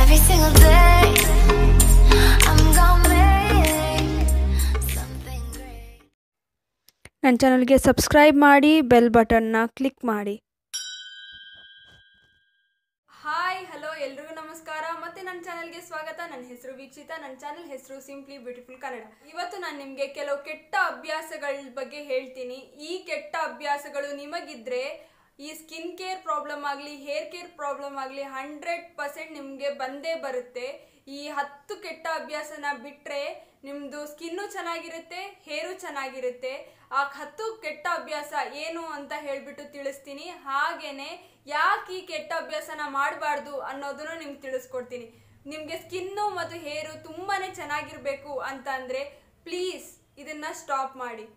Every single day, I'm gonna make something great. ನನ್ನ ಚಾನಲ್ಗೆ subscribe ಮಾಡಿ ಬೆಲ್ ಬಟನ್ನ ಕ್ಲಿಕ್ ಮಾಡಿ ಹಾಯ್ ಹಲೋ ಎಲ್ರಿಗೂ ನಮಸ್ಕಾರ ಮತ್ತೆ ನನ್ನ ಚಾನಲ್ಗೆ ಸ್ವಾಗತ ನನ್ನ ಹೆಸರು ವೀಕ್ಷಿತ ನನ್ನ ಚಾನಲ್ ಹೆಸರು ಸಿಂಪ್ಲಿ ಬ್ಯೂಟಿಫುಲ್ ಕನ್ನಡ ಇವತ್ತು ನಾನು ನಿಮಗೆ ಕೆಲವು ಕೆಟ್ಟ ಅಭ್ಯಾಸಗಳ ಬಗ್ಗೆ ಹೇಳ್ತೀನಿ ಈ ಕೆಟ್ಟ ಅಭ್ಯಾಸಗಳು ನಿಮಗಿದ್ರೆ ಈ ಸ್ಕಿನ್ ಕೇರ್ ಪ್ರಾಬ್ಲಮ್ ಆಗಲಿ ಹೇರ್ ಕೇರ್ ಪ್ರಾಬ್ಲಮ್ ಆಗಲಿ ಹಂಡ್ರೆಡ್ ಪರ್ಸೆಂಟ್ ನಿಮಗೆ ಬಂದೇ ಬರುತ್ತೆ ಈ ಹತ್ತು ಕೆಟ್ಟ ಅಭ್ಯಾಸನ ಬಿಟ್ಟರೆ ನಿಮ್ಮದು ಸ್ಕಿನ್ನು ಚೆನ್ನಾಗಿರುತ್ತೆ ಹೇರು ಚೆನ್ನಾಗಿರುತ್ತೆ ಆ ಹತ್ತು ಕೆಟ್ಟ ಅಭ್ಯಾಸ ಏನು ಅಂತ ಹೇಳ್ಬಿಟ್ಟು ತಿಳಿಸ್ತೀನಿ ಹಾಗೇನೆ ಯಾಕೆ ಈ ಕೆಟ್ಟ ಅಭ್ಯಾಸನ ಮಾಡಬಾರ್ದು ಅನ್ನೋದನ್ನು ನಿಮ್ಗೆ ತಿಳಿಸ್ಕೊಡ್ತೀನಿ ನಿಮಗೆ ಸ್ಕಿನ್ನು ಮತ್ತು ಹೇರು ತುಂಬಾನೇ ಚೆನ್ನಾಗಿರ್ಬೇಕು ಅಂತ ಅಂದರೆ ಪ್ಲೀಸ್ ಇದನ್ನ ಸ್ಟಾಪ್ ಮಾಡಿ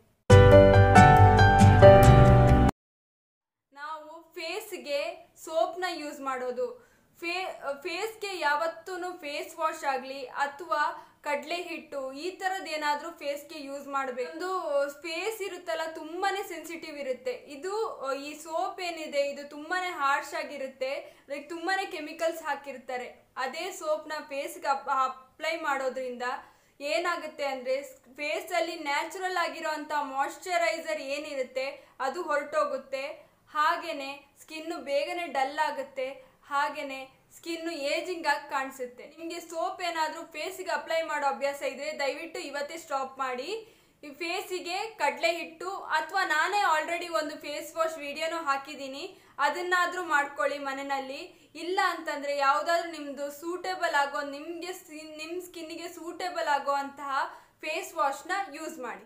ನಾವು ಫೇಸ್ಗೆ ಸೋಪ್ನ ಯೂಸ್ ಮಾಡೋದು ಫೇ ಫೇಸ್ಗೆ ಯಾವತ್ತೂ ಫೇಸ್ ವಾಶ್ ಆಗಲಿ ಅಥವಾ ಕಡಲೆ ಹಿಟ್ಟು ಈ ಥರದ್ದು ಏನಾದರೂ ಫೇಸ್ಗೆ ಯೂಸ್ ಮಾಡಬೇಕು ಒಂದು ಫೇಸ್ ಇರುತ್ತಲ್ಲ ತುಂಬಾನೇ ಸೆನ್ಸಿಟಿವ್ ಇರುತ್ತೆ ಇದು ಅಹ್, ಈ ಸೋಪ್ ಏನಿದೆ ಇದು ತುಂಬಾನೇ ಹಾರ್ಶ್ ಆಗಿರುತ್ತೆ ಲೈಕ್ ತುಂಬಾನೇ ಕೆಮಿಕಲ್ಸ್ ಹಾಕಿರ್ತಾರೆ ಅದೇ ಸೋಪ್ನ ಫೇಸ್ಗೆ ಅಪ್ಲೈ ಮಾಡೋದ್ರಿಂದ ಏನಾಗುತ್ತೆ ಅಂದರೆ ಫೇಸಲ್ಲಿ ನ್ಯಾಚುರಲ್ ಆಗಿರೋಂಥ ಮಾಯ್ಶ್ಚರೈಸರ್ ಏನಿರುತ್ತೆ ಅದು ಹೊರಟೋಗುತ್ತೆ ಹಾಗೇನೆ ಸ್ಕಿನ್ನು ಬೇಗನೆ ಡಲ್ ಆಗುತ್ತೆ ಹಾಗೇನೆ ಸ್ಕಿನ್ನು ಏಜಿಂಗ್ ಆಗಿ ಕಾಣಿಸುತ್ತೆ ನಿಮಗೆ ಸೋಪ್ ಏನಾದರೂ ಫೇಸಿಗೆ ಅಪ್ಲೈ ಮಾಡೋ ಅಭ್ಯಾಸ ಇದ್ರೆ ದಯವಿಟ್ಟು ಇವತ್ತೇ ಸ್ಟಾಪ್ ಮಾಡಿ ಈ ಫೇಸಿಗೆ ಕಡಲೆ ಹಿಟ್ಟು ಅಥವಾ ನಾನೇ ಆಲ್ರೆಡಿ ಒಂದು ಫೇಸ್ ವಾಶ್ ವಿಡಿಯೋನು ಹಾಕಿದ್ದೀನಿ ಅದನ್ನಾದರೂ ಮಾಡ್ಕೊಳ್ಳಿ ಮನೆಯಲ್ಲಿ ಇಲ್ಲ ಅಂತಂದರೆ ಯಾವುದಾದ್ರೂ ನಿಮ್ಮದು ಸೂಟೇಬಲ್ ಆಗೋ ನಿಮಗೆ ನಿಮ್ಮ ಸ್ಕಿನ್ನಿಗೆ ಸೂಟೇಬಲ್ ಆಗುವಂತಹ ಫೇಸ್ ವಾಶ್ನ ಯೂಸ್ ಮಾಡಿ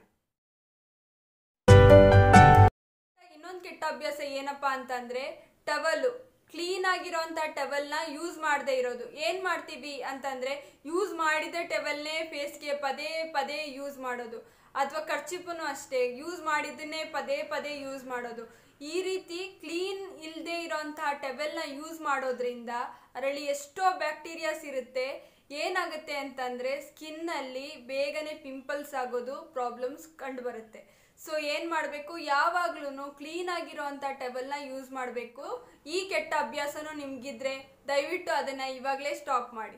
ಇನ್ನೊಂದು ಕೆಟ್ಟ ಅಭ್ಯಾಸ ಏನಪ್ಪಾ ಅಂತಂದ್ರೆ ಟವಲ್ ಕ್ಲೀನ್ ಆಗಿರೋಂಥ ಟವಲ್ನ ಯೂಸ್ ಮಾಡದೇ ಇರೋದು ಏನು ಮಾಡ್ತೀವಿ ಅಂತಂದ್ರೆ ಯೂಸ್ ಮಾಡಿದ ಟವಲ್ನೇ ಫೇಸ್ಗೆ ಪದೇ ಪದೇ ಯೂಸ್ ಮಾಡೋದು ಅಥವಾ ಖರ್ಚಿಪನು ಅಷ್ಟೇ ಯೂಸ್ ಮಾಡಿದ್ದನ್ನೇ ಪದೇ ಪದೇ ಯೂಸ್ ಮಾಡೋದು ಈ ರೀತಿ ಕ್ಲೀನ್ ಇಲ್ಲದೆ ಇರೋಂತಹ ಟವೆಲ್ನ ಯೂಸ್ ಮಾಡೋದ್ರಿಂದ ಅದರಲ್ಲಿ ಎಷ್ಟೋ ಬ್ಯಾಕ್ಟೀರಿಯಾಸ್ ಇರುತ್ತೆ ಏನಾಗುತ್ತೆ ಅಂತಂದರೆ ಸ್ಕಿನ್ನಲ್ಲಿ ಬೇಗನೆ ಪಿಂಪಲ್ಸ್ ಆಗೋದು ಪ್ರಾಬ್ಲಮ್ಸ್ ಕಂಡುಬರುತ್ತೆ ಸೊ ಏನು ಮಾಡಬೇಕು ಯಾವಾಗ್ಲೂ ಕ್ಲೀನ್ ಆಗಿರೋಂಥ ಟವೆಲ್ನ ಯೂಸ್ ಮಾಡಬೇಕು ಈ ಕೆಟ್ಟ ಅಭ್ಯಾಸನೂ ನಿಮ್ಗಿದ್ರೆ ದಯವಿಟ್ಟು ಅದನ್ನು ಇವಾಗಲೇ ಸ್ಟಾಪ್ ಮಾಡಿ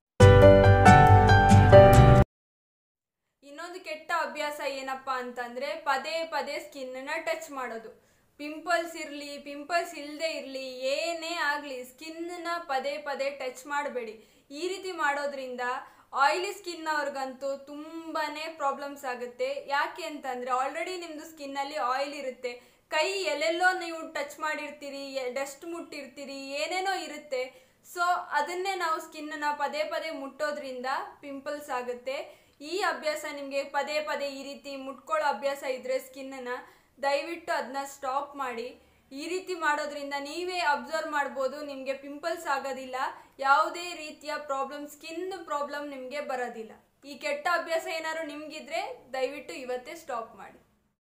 ಇನ್ನೊಂದು ಕೆಟ್ಟ ಅಭ್ಯಾಸ ಏನಪ್ಪಾ ಅಂತಂದ್ರೆ ಪದೇ ಪದೇ ಸ್ಕಿನ್ನ ಟಚ್ ಮಾಡೋದು ಪಿಂಪಲ್ಸ್ ಇರಲಿ ಪಿಂಪಲ್ಸ್ ಇಲ್ಲದೆ ಇರಲಿ ಏನೇ ಆಗಲಿ ಸ್ಕಿನ್ನ ಪದೇ ಪದೇ ಟಚ್ ಮಾಡಬೇಡಿ ಈ ರೀತಿ ಮಾಡೋದ್ರಿಂದ ಆಯಿಲಿ ಸ್ಕಿನ್ ಅವ್ರಿಗಂತೂ ತುಂಬಾನೇ ಪ್ರಾಬ್ಲಮ್ಸ್ ಆಗುತ್ತೆ ಯಾಕೆ ಅಂತಂದ್ರೆ ಆಲ್ರೆಡಿ ನಿಮ್ದು ಸ್ಕಿನ್ನಲ್ಲಿ ಆಯಿಲ್ ಇರುತ್ತೆ ಕೈ ಎಲ್ಲೆಲ್ಲೋ ನೀವು ಟಚ್ ಮಾಡಿರ್ತೀರಿ ಡಸ್ಟ್ ಮುಟ್ಟಿರ್ತೀರಿ ಏನೇನೋ ಇರುತ್ತೆ ಸೊ ಅದನ್ನೇ ನಾವು ಸ್ಕಿನ್ನ ಪದೇ ಪದೇ ಮುಟ್ಟೋದ್ರಿಂದ ಪಿಂಪಲ್ಸ್ ಆಗುತ್ತೆ ಈ ಅಭ್ಯಾಸ ನಿಮಗೆ ಪದೇ ಪದೇ ಈ ರೀತಿ ಮುಟ್ಕೊಳ್ಳೋ ಅಭ್ಯಾಸ ಇದ್ರೆ ಸ್ಕಿನ್ನ ದಯವಿಟ್ಟು ಅದನ್ನ ಸ್ಟಾಪ್ ಮಾಡಿ ಈ ರೀತಿ ಮಾಡೋದ್ರಿಂದ ನೀವೇ ಅಬ್ಸರ್ವ್ ಮಾಡ್ಬೋದು ನಿಮಗೆ ಪಿಂಪಲ್ಸ್ ಆಗೋದಿಲ್ಲ ಯಾವುದೇ ರೀತಿಯ ಪ್ರಾಬ್ಲಮ್ ಸ್ಕಿನ್ ಪ್ರಾಬ್ಲಮ್ ನಿಮಗೆ ಬರೋದಿಲ್ಲ ಈ ಕೆಟ್ಟ ಅಭ್ಯಾಸ ಏನಾದ್ರು ನಿಮ್ಗಿದ್ರೆ ದಯವಿಟ್ಟು ಇವತ್ತೇ ಸ್ಟಾಪ್ ಮಾಡಿ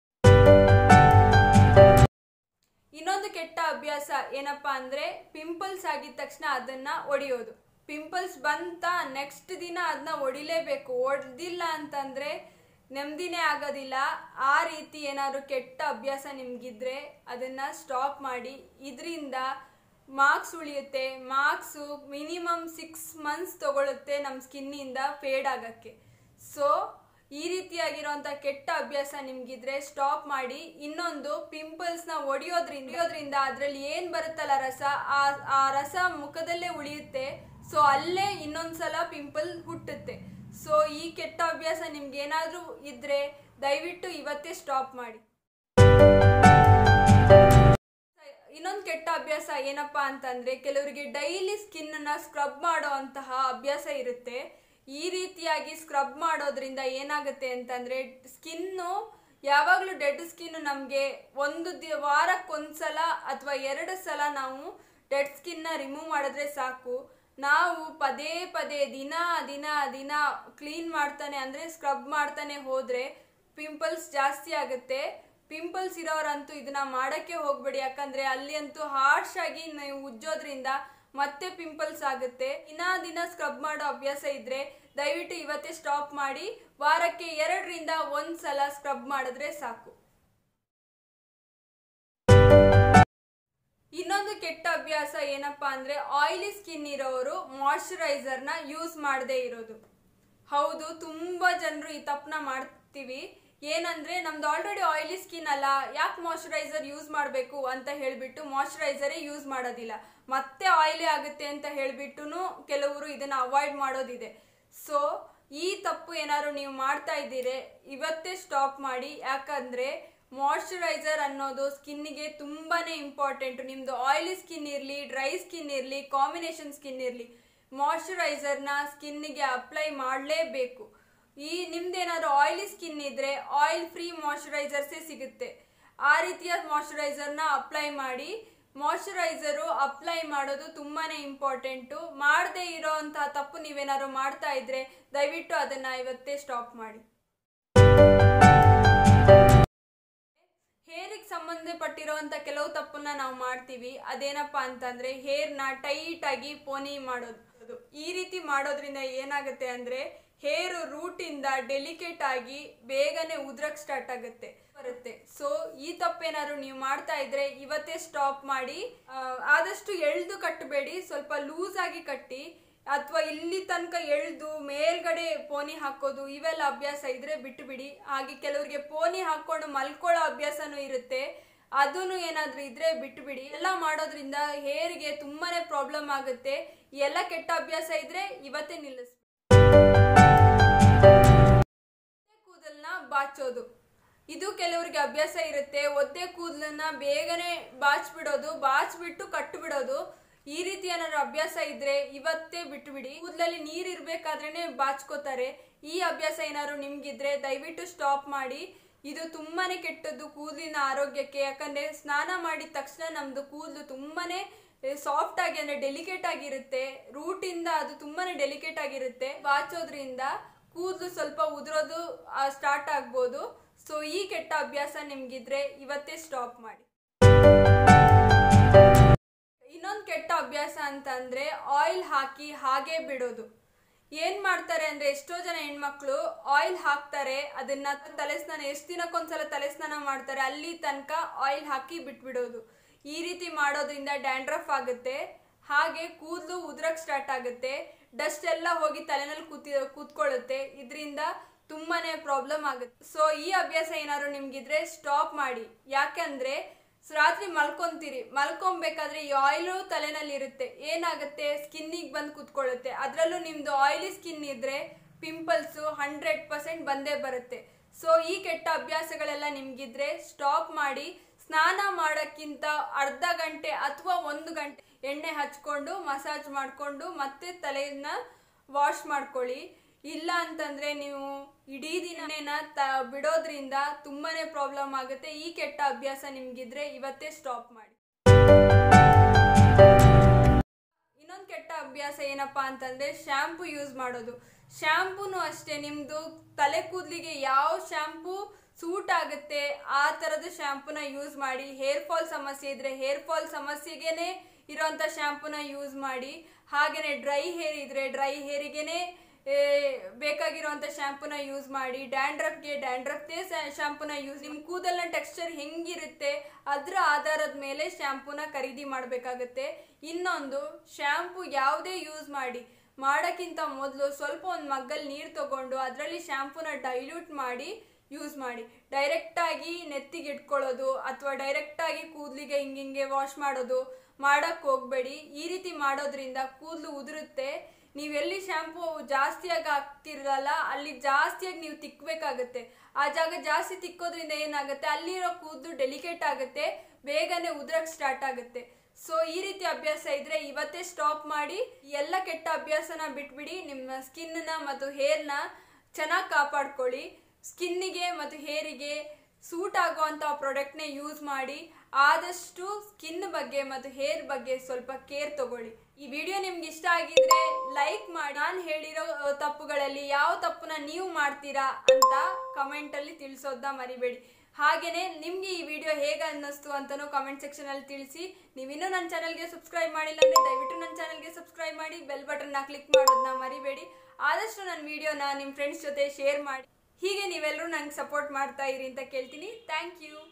ಇನ್ನೊಂದು ಕೆಟ್ಟ ಅಭ್ಯಾಸ ಏನಪ್ಪಾ ಅಂದ್ರೆ ಪಿಂಪಲ್ಸ್ ಆಗಿದ ತಕ್ಷಣ ಅದನ್ನ ಒಡೆಯೋದು ಪಿಂಪಲ್ಸ್ ಬಂತ ನೆಕ್ಸ್ಟ್ ದಿನ ಅದನ್ನ ಒಡಿಲೇಬೇಕು ಒಡ್ದಿಲ್ಲ ಅಂತಂದ್ರೆ ನೆಮ್ಮದಿನೇ ಆಗೋದಿಲ್ಲ ಆ ರೀತಿ ಏನಾದ್ರು ಕೆಟ್ಟ ಅಭ್ಯಾಸ ನಿಮ್ಗಿದ್ರೆ ಅದನ್ನ ಸ್ಟಾಪ್ ಮಾಡಿ ಇದರಿಂದ ಮಾರ್ಕ್ಸ್ ಉಳಿಯುತ್ತೆ ಮಾರ್ಕ್ಸು ಮಿನಿಮಮ್ ಸಿಕ್ಸ್ ಮಂತ್ಸ್ ತಗೊಳುತ್ತೆ ನಮ್ಮ ಸ್ಕಿನ್ನಿಂದ ಫೇಡ್ ಆಗೋಕ್ಕೆ ಸೊ ಈ ರೀತಿಯಾಗಿರುವಂಥ ಕೆಟ್ಟ ಅಭ್ಯಾಸ ನಿಮ್ಗಿದ್ರೆ ಸ್ಟಾಪ್ ಮಾಡಿ ಇನ್ನೊಂದು ಪಿಂಪಲ್ಸ್ನ ಒಡೆಯೋದ್ರಿಂದ ಒಡೆಯೋದ್ರಿಂದ ಅದರಲ್ಲಿ ಏನು ಬರುತ್ತಲ್ಲ ರಸ ಆ ಆ ರಸ ಮುಖದಲ್ಲೇ ಉಳಿಯುತ್ತೆ ಸೊ ಅಲ್ಲೇ ಇನ್ನೊಂದ್ಸಲ ಪಿಂಪಲ್ ಹುಟ್ಟುತ್ತೆ ಸೊ ಈ ಕೆಟ್ಟ ಅಭ್ಯಾಸ ನಿಮ್ಗೆ ಏನಾದರೂ ಇದ್ರೆ ದಯವಿಟ್ಟು ಇವತ್ತೇ ಸ್ಟಾಪ್ ಮಾಡಿ ಇನ್ನೊಂದು ಕೆಟ್ಟ ಅಭ್ಯಾಸ ಏನಪ್ಪಾ ಅಂತಂದ್ರೆ ಕೆಲವರಿಗೆ ಡೈಲಿ ಸ್ಕಿನ್ ಅನ್ನ ಸ್ಕ್ರಬ್ ಮಾಡೋ ಅಂತಹ ಅಭ್ಯಾಸ ಇರುತ್ತೆ ಈ ರೀತಿಯಾಗಿ ಸ್ಕ್ರಬ್ ಮಾಡೋದ್ರಿಂದ ಏನಾಗುತ್ತೆ ಅಂತಂದ್ರೆ ಸ್ಕಿನ್ನು ಯಾವಾಗಲೂ ಡೆಡ್ ಸ್ಕಿನ್ ನಮಗೆ ಒಂದು ದಿ ವಾರಕ್ಕೊಂದ್ಸಲ ಅಥವಾ ಎರಡು ಸಲ ನಾವು ಡೆಡ್ ಸ್ಕಿನ್ನ ರಿಮೂವ್ ಮಾಡಿದ್ರೆ ಸಾಕು ನಾವು ಪದೇ ಪದೇ ದಿನ ದಿನ ದಿನ ಕ್ಲೀನ್ ಮಾಡ್ತಾನೆ ಅಂದರೆ ಸ್ಕ್ರಬ್ ಮಾಡ್ತಾನೆ ಹೋದರೆ ಪಿಂಪಲ್ಸ್ ಜಾಸ್ತಿ ಆಗುತ್ತೆ ಪಿಂಪಲ್ಸ್ ಇರೋರಂತೂ ಇದನ್ನ ಮಾಡಕ್ಕೆ ಹೋಗ್ಬೇಡಿ ಯಾಕಂದ್ರೆ ಅಲ್ಲಿ ಅಂತೂ ಹಾರ್ಶ್ ಆಗಿ ನೀವು ಉಜ್ಜೋದ್ರಿಂದ ಮತ್ತೆ ಪಿಂಪಲ್ಸ್ ಆಗುತ್ತೆ ದಿನ ದಿನ ಸ್ಕ್ರಬ್ ಮಾಡೋ ಅಭ್ಯಾಸ ಇದ್ರೆ ದಯವಿಟ್ಟು ಇವತ್ತೇ ಸ್ಟಾಪ್ ಮಾಡಿ ವಾರಕ್ಕೆ ಎರಡರಿಂದ ಒಂದ್ ಸಲ ಸ್ಕ್ರಬ್ ಮಾಡಿದ್ರೆ ಸಾಕು ಇನ್ನೊಂದು ಕೆಟ್ಟ ಅಭ್ಯಾಸ ಏನಪ್ಪಾ ಅಂದ್ರೆ ಆಯಿಲಿ ಸ್ಕಿನ್ ಇರೋರು ಮಾಯಶ್ಚರೈಸರ್ನ ಯೂಸ್ ಮಾಡದೇ ಇರೋದು ಹೌದು ತುಂಬಾ ಜನರು ಈ ತಪ್ಪನ ಮಾಡ್ತೀವಿ ಏನಂದ್ರೆ ನಮ್ದು ಆಲ್ರೆಡಿ ಆಯಿಲಿ ಸ್ಕಿನ್ ಅಲ್ಲ ಯಾಕೆ ಮಾಯಶ್ಚರೈಸರ್ ಯೂಸ್ ಮಾಡಬೇಕು ಅಂತ ಹೇಳ್ಬಿಟ್ಟು ಮಾಯಶ್ಚರೈಸರೇ ಯೂಸ್ ಮಾಡೋದಿಲ್ಲ ಮತ್ತೆ ಆಯಿಲಿ ಆಗುತ್ತೆ ಅಂತ ಹೇಳ್ಬಿಟ್ಟು ಕೆಲವರು ಇದನ್ನ ಅವಾಯ್ಡ್ ಮಾಡೋದಿದೆ ಸೊ ಈ ತಪ್ಪು ಏನಾದ್ರು ನೀವು ಮಾಡ್ತಾ ಇದ್ದೀರಿ ಇವತ್ತೇ ಸ್ಟಾಪ್ ಮಾಡಿ ಯಾಕಂದ್ರೆ ಮಾಯಶ್ಚರೈಸರ್ ಅನ್ನೋದು ಸ್ಕಿನ್ನಿಗೆ ತುಂಬಾನೇ ಇಂಪಾರ್ಟೆಂಟ್ ನಿಮ್ದು ಆಯಿಲಿ ಸ್ಕಿನ್ ಇರಲಿ ಡ್ರೈ ಸ್ಕಿನ್ ಇರಲಿ ಕಾಂಬಿನೇಷನ್ ಸ್ಕಿನ್ ಇರಲಿ ಮಾಯಶ್ಚರೈಸರ್ನ ಸ್ಕಿನ್ನಿಗೆ ಅಪ್ಲೈ ಮಾಡಲೇಬೇಕು ಈ ನಿಮ್ದೇನಾದ್ರು ಆಯಿಲಿ ಸ್ಕಿನ್ ಇದ್ರೆ ಆಯಿಲ್ ಫ್ರೀ ಮಾಯಶ್ಚರೈಸರ್ಸೇ ಸಿಗುತ್ತೆ ಆ ರೀತಿಯ ಮಾಯಶ್ಚರೈಸರ್ನ ಅಪ್ಲೈ ಮಾಡಿ ಮಾಯಶ್ಚರೈಸರು ಅಪ್ಲೈ ಮಾಡೋದು ತುಂಬಾನೇ ಇಂಪಾರ್ಟೆಂಟು ಮಾಡದೇ ಇರೋ ಅಂತಹ ತಪ್ಪು ನೀವೇನಾದ್ರು ಮಾಡ್ತಾ ಇದ್ರೆ ದಯವಿಟ್ಟು ಅದನ್ನ ಇವತ್ತೇ ಸ್ಟಾಪ್ ಮಾಡಿ ಹೇರಿಗೆ ಸಂಬಂಧಪಟ್ಟಿರುವಂತ ಕೆಲವು ತಪ್ಪನ್ನ ನಾವು ಮಾಡ್ತೀವಿ ಅದೇನಪ್ಪಾ ಅಂತಂದ್ರೆ ಹೇರ್ನ ಟೈಟ್ ಆಗಿ ಪೋನಿ ಮಾಡೋದು ಈ ರೀತಿ ಮಾಡೋದ್ರಿಂದ ಏನಾಗುತ್ತೆ ಅಂದ್ರೆ ಹೇರ್ ರೂಟ್ ಇಂದ ಡೆಲಿಕೇಟ್ ಆಗಿ ಬೇಗನೆ ಉದ್ರಕ್ ಸ್ಟಾರ್ಟ್ ಆಗುತ್ತೆ ಬರುತ್ತೆ ಸೊ ಈ ತಪ್ಪೇನಾದ್ರು ನೀವು ಮಾಡ್ತಾ ಇದ್ರೆ ಇವತ್ತೇ ಸ್ಟಾಪ್ ಮಾಡಿ ಆ, ಆದಷ್ಟು ಎಳ್ದು ಕಟ್ಟಬೇಡಿ ಸ್ವಲ್ಪ ಲೂಸ್ ಆಗಿ ಕಟ್ಟಿ ಅಥವಾ ಇಲ್ಲಿ ತನಕ ಎಳ್ದು ಮೇಲ್ಗಡೆ ಪೋನಿ ಹಾಕೋದು ಇವೆಲ್ಲ ಅಭ್ಯಾಸ ಇದ್ರೆ ಬಿಟ್ಟು ಬಿಡಿ ಹಾಗೆ ಕೆಲವರಿಗೆ ಪೋನಿ ಹಾಕೊಂಡು ಮಲ್ಕೊಳ್ಳೋ ಅಭ್ಯಾಸನೂ ಇರುತ್ತೆ ಅದನ್ನು ಏನಾದ್ರೂ ಇದ್ರೆ ಬಿಟ್ಟು ಬಿಡಿ ಎಲ್ಲ ಮಾಡೋದ್ರಿಂದ ಹೇರಿಗೆ ತುಂಬಾನೇ ಪ್ರಾಬ್ಲಮ್ ಆಗುತ್ತೆ ಎಲ್ಲ ಕೆಟ್ಟ ಅಭ್ಯಾಸ ಇದ್ರೆ ಇವತ್ತೇ ನಿಲ್ಲಿಸ್ ಕೂದಲ್ನ ಬಾಚೋದು ಇದು ಕೆಲವರಿಗೆ ಅಭ್ಯಾಸ ಇರುತ್ತೆ ಒದ್ದೆ ಕೂದಲನ್ನ ಬೇಗನೆ ಬಾಚ್ಬಿಡೋದು ಬಾಚ್ಬಿಟ್ಟು ಕಟ್ಟು ಬಿಡೋದು ಈ ರೀತಿ ಏನಾದ್ರು ಅಭ್ಯಾಸ ಇದ್ರೆ ಇವತ್ತೇ ಬಿಟ್ಟು ಬಿಡಿ ಕೂದಲಲ್ಲಿ ನೀರ್ ಇರ್ಬೇಕಾದ್ರೇನೆ ಬಾಚ್ಕೋತಾರೆ ಈ ಅಭ್ಯಾಸ ಏನಾದ್ರು ನಿಮ್ಗಿದ್ರೆ ದಯವಿಟ್ಟು ಸ್ಟಾಪ್ ಮಾಡಿ ಇದು ತುಂಬಾನೇ ಕೆಟ್ಟದ್ದು ಕೂದಲಿನ ಆರೋಗ್ಯಕ್ಕೆ ಯಾಕಂದ್ರೆ ಸ್ನಾನ ಮಾಡಿದ ತಕ್ಷಣ ನಮ್ದು ಕೂದಲು ತುಂಬಾನೇ ಸಾಫ್ಟ್ ಆಗಿ ಅಂದ್ರೆ ಡೆಲಿಕೇಟ್ ಆಗಿರುತ್ತೆ ರೂಟ್ ಇಂದ ಅದು ತುಂಬಾನೇ ಡೆಲಿಕೇಟ್ ಆಗಿರುತ್ತೆ ಬಾಚೋದ್ರಿಂದ ಕೂದಲು ಸ್ವಲ್ಪ ಉದುರೋದು ಸ್ಟಾರ್ಟ್ ಆಗ್ಬೋದು ಸೊ ಈ ಕೆಟ್ಟ ಅಭ್ಯಾಸ ನಿಮ್ಗಿದ್ರೆ ಇವತ್ತೇ ಸ್ಟಾಪ್ ಮಾಡಿ ಇನ್ನೊಂದು ಕೆಟ್ಟ ಅಭ್ಯಾಸ ಅಂತಂದ್ರೆ ಆಯಿಲ್ ಹಾಕಿ ಹಾಗೆ ಬಿಡೋದು ಏನ್ ಮಾಡ್ತಾರೆ ಅಂದ್ರೆ ಎಷ್ಟೋ ಜನ ಹೆಣ್ಮಕ್ಳು ಆಯಿಲ್ ಹಾಕ್ತಾರೆ ಅದನ್ನ ತಲೆ ಸ್ನಾನ ಎಷ್ಟು ದಿನಕ್ಕೊಂದ್ಸಲ ತಲೆ ಸ್ನಾನ ಮಾಡ್ತಾರೆ ಅಲ್ಲಿ ತನಕ ಆಯಿಲ್ ಹಾಕಿ ಬಿಟ್ಬಿಡೋದು ಈ ರೀತಿ ಮಾಡೋದ್ರಿಂದ ಡ್ಯಾಂಡ್ರಫ್ ಆಗುತ್ತೆ ಹಾಗೆ ಕೂದಲು ಉದ್ರಕ್ ಸ್ಟಾರ್ಟ್ ಆಗುತ್ತೆ ಡಸ್ಟ್ ಎಲ್ಲ ಹೋಗಿ ತಲೆನಲ್ಲಿ ಕೂತಿ ಕೂತ್ಕೊಳ್ಳುತ್ತೆ ಇದರಿಂದ ತುಂಬಾನೇ ಪ್ರಾಬ್ಲಮ್ ಆಗುತ್ತೆ ಸೊ ಈ ಅಭ್ಯಾಸ ಏನಾದ್ರು ನಿಮ್ಗಿದ್ರೆ ಸ್ಟಾಪ್ ಮಾಡಿ ಯಾಕಂದ್ರೆ ಸ್- ರಾತ್ರಿ ಮಲ್ಕೊಂತೀರಿ ಮಲ್ಕೊಬೇಕಾದ್ರೆ ಈ ಆಯಿಲು ತಲೆನಲ್ಲಿ ಇರುತ್ತೆ ಏನಾಗುತ್ತೆ ಸ್ಕಿನ್ನಿಗೆ ಬಂದು ಕೂತ್ಕೊಳ್ಳುತ್ತೆ ಅದರಲ್ಲೂ ನಿಮ್ದು ಆಯಿಲಿ ಸ್ಕಿನ್ ಇದ್ರೆ ಪಿಂಪಲ್ಸ್ ಹಂಡ್ರೆಡ್ ಪರ್ಸೆಂಟ್ ಬಂದೇ ಬರುತ್ತೆ ಸೊ ಈ ಕೆಟ್ಟ ಅಭ್ಯಾಸಗಳೆಲ್ಲ ನಿಮ್ಗಿದ್ರೆ ಸ್ಟಾಪ್ ಮಾಡಿ ಸ್ನಾನ ಮಾಡೋಕ್ಕಿಂತ ಅರ್ಧ ಗಂಟೆ ಅಥವಾ ಒಂದು ಗಂಟೆ ಎಣ್ಣೆ ಹಚ್ಕೊಂಡು ಮಸಾಜ್ ಮಾಡಿಕೊಂಡು ಮತ್ತೆ ತಲೆಯನ್ನ ವಾಶ್ ಮಾಡ್ಕೊಳ್ಳಿ ಇಲ್ಲ ಅಂತಂದ್ರೆ ನೀವು ಇಡೀ ದಿನನ ತ ಬಿಡೋದ್ರಿಂದ ತುಂಬಾನೇ ಪ್ರಾಬ್ಲಮ್ ಆಗುತ್ತೆ ಈ ಕೆಟ್ಟ ಅಭ್ಯಾಸ ನಿಮ್ಗಿದ್ರೆ ಇವತ್ತೇ ಸ್ಟಾಪ್ ಮಾಡಿ ಇನ್ನೊಂದು ಕೆಟ್ಟ ಅಭ್ಯಾಸ ಏನಪ್ಪಾ ಅಂತಂದ್ರೆ ಶಾಂಪೂ ಯೂಸ್ ಮಾಡೋದು ಶಾಂಪೂನು ಅಷ್ಟೇ ನಿಮ್ದು ತಲೆ ಕೂದಲಿಗೆ ಯಾವ ಶಾಂಪೂ ಸೂಟ್ ಆಗುತ್ತೆ ಆ ಥರದ ಶಾಂಪೂನ ಯೂಸ್ ಮಾಡಿ ಹೇರ್ ಫಾಲ್ ಸಮಸ್ಯೆ ಇದ್ರೆ ಹೇರ್ ಫಾಲ್ ಸಮಸ್ಯೆಗೇನೆ ಇರೋಂಥ ಶಾಂಪೂನ ಯೂಸ್ ಮಾಡಿ ಹಾಗೇನೆ ಡ್ರೈ ಹೇರ್ ಇದ್ರೆ ಡ್ರೈ ಹೇರಿಗೆನೆ ಬೇಕಾಗಿರುವಂಥ ಶಾಂಪೂನ ಯೂಸ್ ಮಾಡಿ ಡ್ಯಾಂಡ್ರಫ್ಗೆ ಡ್ಯಾಂಡ್ರಫ್ದೇ ಶಾಂಪೂನ ಯೂಸ್ ನಿಮ್ಮ ಕೂದಲಿನ ಟೆಕ್ಸ್ಚರ್ ಹೆಂಗಿರುತ್ತೆ ಅದರ ಆಧಾರದ ಮೇಲೆ ಶಾಂಪೂನ ಖರೀದಿ ಮಾಡಬೇಕಾಗತ್ತೆ ಇನ್ನೊಂದು ಶಾಂಪೂ ಯಾವುದೇ ಯೂಸ್ ಮಾಡಿ ಮಾಡೋಕ್ಕಿಂತ ಮೊದಲು ಸ್ವಲ್ಪ ಒಂದು ಮಗ್ಗಲ್ಲಿ ನೀರು ತಗೊಂಡು ಅದರಲ್ಲಿ ಶಾಂಪೂನ ಡೈಲ್ಯೂಟ್ ಮಾಡಿ ಯೂಸ್ ಮಾಡಿ ಡೈರೆಕ್ಟಾಗಿ ನೆತ್ತಿಗೆ ಇಟ್ಕೊಳ್ಳೋದು ಅಥವಾ ಡೈರೆಕ್ಟಾಗಿ ಕೂದಲಿಗೆ ಹಿಂಗಿಂಗೆ ವಾಶ್ ಮಾಡೋದು ಮಾಡಕ್ಕೆ ಹೋಗಬೇಡಿ ಈ ರೀತಿ ಮಾಡೋದ್ರಿಂದ ಕೂದಲು ಉದುರುತ್ತೆ ನೀವೆಲ್ಲಿ ಶಾಂಪೂ ಜಾಸ್ತಿಯಾಗಿ ಹಾಕ್ತಿರಲ್ಲ ಅಲ್ಲಿ ಜಾಸ್ತಿಯಾಗಿ ನೀವು ತಿಕ್ಕಬೇಕಾಗತ್ತೆ ಆ ಜಾಗ ಜಾಸ್ತಿ ತಿಕ್ಕೋದ್ರಿಂದ ಏನಾಗುತ್ತೆ ಅಲ್ಲಿರೋ ಕೂದಲು ಡೆಲಿಕೇಟ್ ಆಗುತ್ತೆ ಬೇಗನೆ ಉದ್ರಕ್ ಸ್ಟಾರ್ಟ್ ಆಗುತ್ತೆ ಸೊ ಈ ರೀತಿ ಅಭ್ಯಾಸ ಇದ್ರೆ ಇವತ್ತೇ ಸ್ಟಾಪ್ ಮಾಡಿ ಈ ಎಲ್ಲ ಕೆಟ್ಟ ಅಭ್ಯಾಸನ ಬಿಟ್ಬಿಡಿ ನಿಮ್ಮ ಸ್ಕಿನ್ನ ಮತ್ತು ಹೇರ್ನ ಚೆನ್ನಾಗಿ ಕಾಪಾಡ್ಕೊಳ್ಳಿ ಸ್ಕಿನ್ನಿಗೆ ಮತ್ತು ಹೇರಿಗೆ ಸೂಟ್ ಆಗುವಂಥ ಪ್ರಾಡಕ್ಟ್ನೇ ಯೂಸ್ ಮಾಡಿ ಆದಷ್ಟು ಸ್ಕಿನ್ ಬಗ್ಗೆ ಮತ್ತು ಹೇರ್ ಬಗ್ಗೆ ಸ್ವಲ್ಪ ಕೇರ್ ತಗೊಳ್ಳಿ ಈ ವಿಡಿಯೋ ನಿಮ್ಗೆ ಇಷ್ಟ ಆಗಿದ್ರೆ ಲೈಕ್ ಮಾಡಿ ನಾನು ಹೇಳಿರೋ ಅಹ್, ತಪ್ಪುಗಳಲ್ಲಿ ಯಾವ ತಪ್ಪನ್ನ ನೀವು ಮಾಡ್ತೀರಾ ಅಂತ ಕಮೆಂಟಲ್ಲಿ ತಿಳಿಸೋದನ್ನ ಮರಿಬೇಡಿ ಹಾಗೇನೆ ನಿಮ್ಗೆ ಈ ವಿಡಿಯೋ ಹೇಗೆ ಅನ್ನಿಸ್ತು ಅಂತಲೂ ಕಮೆಂಟ್ ಸೆಕ್ಷನ್ ಅಲ್ಲಿ ತಿಳಿಸಿ ನೀವಿನ್ನೂ ನನ್ನ ಚಾನಲ್ಗೆ ಸಬ್ಸ್ಕ್ರೈಬ್ ಮಾಡಿಲ್ಲ ಅಂದ್ರೆ ದಯವಿಟ್ಟು ನನ್ನ ಚಾನಲ್ಗೆ ಸಬ್ಸ್ಕ್ರೈಬ್ ಮಾಡಿ ಬೆಲ್ ಬಟನ್ನ ಕ್ಲಿಕ್ ಮಾಡೋದನ್ನ ಮರಿಬೇಡಿ ಆದಷ್ಟು ನನ್ನ ವಿಡಿಯೋನ ನಿಮ್ಮ ಫ್ರೆಂಡ್ಸ್ ಜೊತೆ ಶೇರ್ ಮಾಡಿ ಹೀಗೆ ನೀವೆಲ್ಲರೂ ನಂಗೆ ಸಪೋರ್ಟ್ ಮಾಡ್ತಾ ಇರಿ ಅಂತ ಕೇಳ್ತೀನಿ ಥ್ಯಾಂಕ್ ಯು